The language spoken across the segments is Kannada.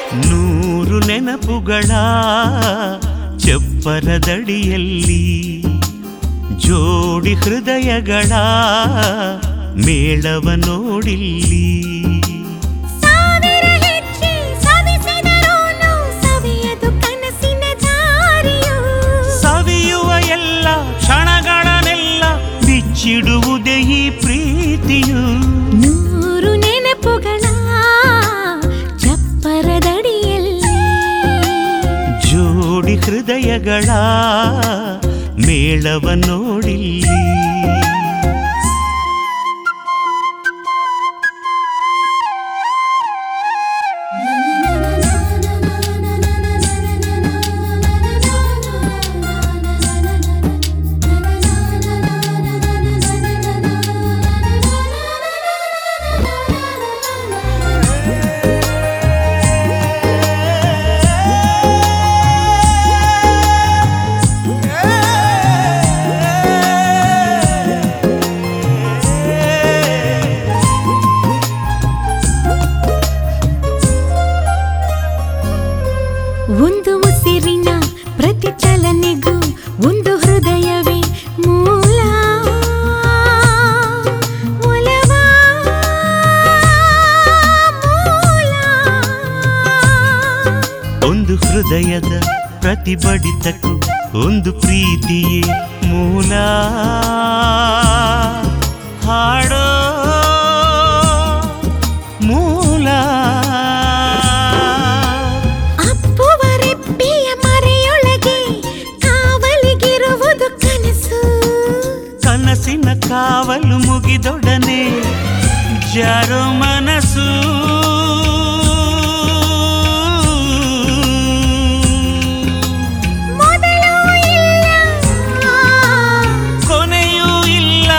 ನೂರು ನೆನಪುಗಳ ಚಪ್ಪರದಡಿಯಲ್ಲಿ ಜೋಡಿ ಹೃದಯಗಳ ಮೇಳವ ನೋಡಿಲ್ಲಿ ಸಾವಿರ ಹೆಜ್ಜೆ ಸವೆಸೆದರೂನು ಸವಿಯದು ಕನಸಿನ ದಾರಿಯು ಸವಿಯುವ ಎಲ್ಲ ಕ್ಷಣಗಳನ್ನೆಲ್ಲ ಬಿಚ್ಚಿಡುವುದೇ ಈ ಪ್ರೀತಿಯು ನೂರು ನೆನಪುಗಳ ಚಪ್ಪರದಡಿಯಲ್ಲಿ ಜೋಡಿ ಹೃದಯಗಳ ಮೇಳವ ನೋಡಿಲ್ಲಿ ಒಂದು ಉಸಿರಿನ ಪ್ರತಿ ಚಲನೆಗೂ ಒಂದು ಹೃದಯವೇ ಮೂಲ ಒಲವ ಮೂಲ ಒಂದು ಹೃದಯದ ಪ್ರತಿ ಬಡಿತಕ್ಕೂ ಒಂದು ಪ್ರೀತಿಯೇ ಮೂಲ ಹಾಡೋ ಮೂಲ ಅಪ್ಪುವ ರೆಪ್ಪೆಯ ಮರೆಯೊಳಗೆ ಕಾವಲಿಗಿರುವುದು ಕನಸು ಕನಸಿನ ಕಾವಲು ಮುಗಿದೊಡನೆ ಜಾರೋ ಮನಸ್ಸು ಮೊದಲು ಇಲ್ಲ ಕೊನೆಯೂ ಇಲ್ಲ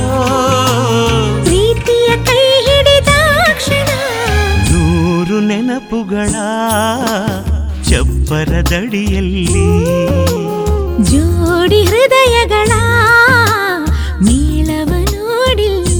ಪ್ರೀತಿಯ ಕೈ ಹಿಡಿದ ಕ್ಷಣ ನೂರು ನೆನಪುಗಳ ಚಪ್ಪರದಡಿಯಲ್ಲಿ ಜೋಡಿ ಹೃದಯಗಳ ಮೇಳವ ನೋಡಿಲ್ಲಿ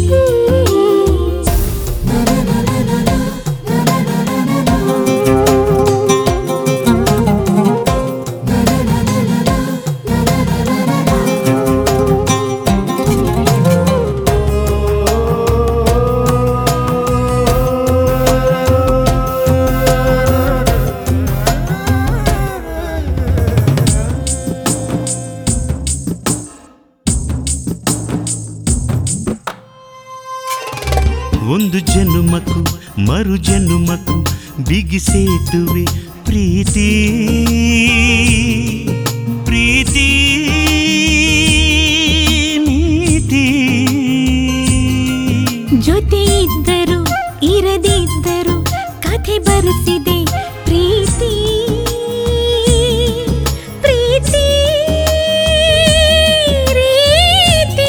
ಒಂದು ಜನುಮಕು ಮರು ಜನುಮಕು ಬಿಗಿಸೇತುವೆ ಪ್ರೀತಿ ಪ್ರೀತಿ ನೀತಿ ಜೊತೆ ಇದ್ದರು ಇರದಿದ್ದರು ಕಥೆ ಬರೆಸಿದೆ ಪ್ರೀತಿ ಪ್ರೀತಿ ರೀತಿ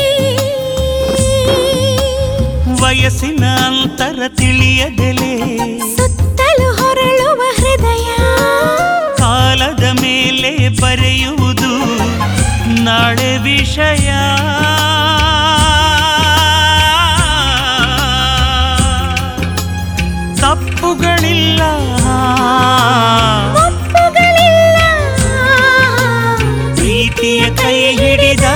ವಯಸ್ಸಿನ ಅಂತರ ತಿಳಿಯದೆಲೆ ಸುತ್ತಲೂ ಹೊರಳುವ ಹೃದಯ ಕಾಲದ ಮೇಲೆ ಬರೆಯುವುದು ನಾಳೆ ವಿಷಯ ತಪ್ಪುಗಳಿಲ್ಲ ಒಪ್ಪುಗಳಿಲ್ಲ ಪ್ರೀತಿಯ ಕೈ ಹಿಡಿದ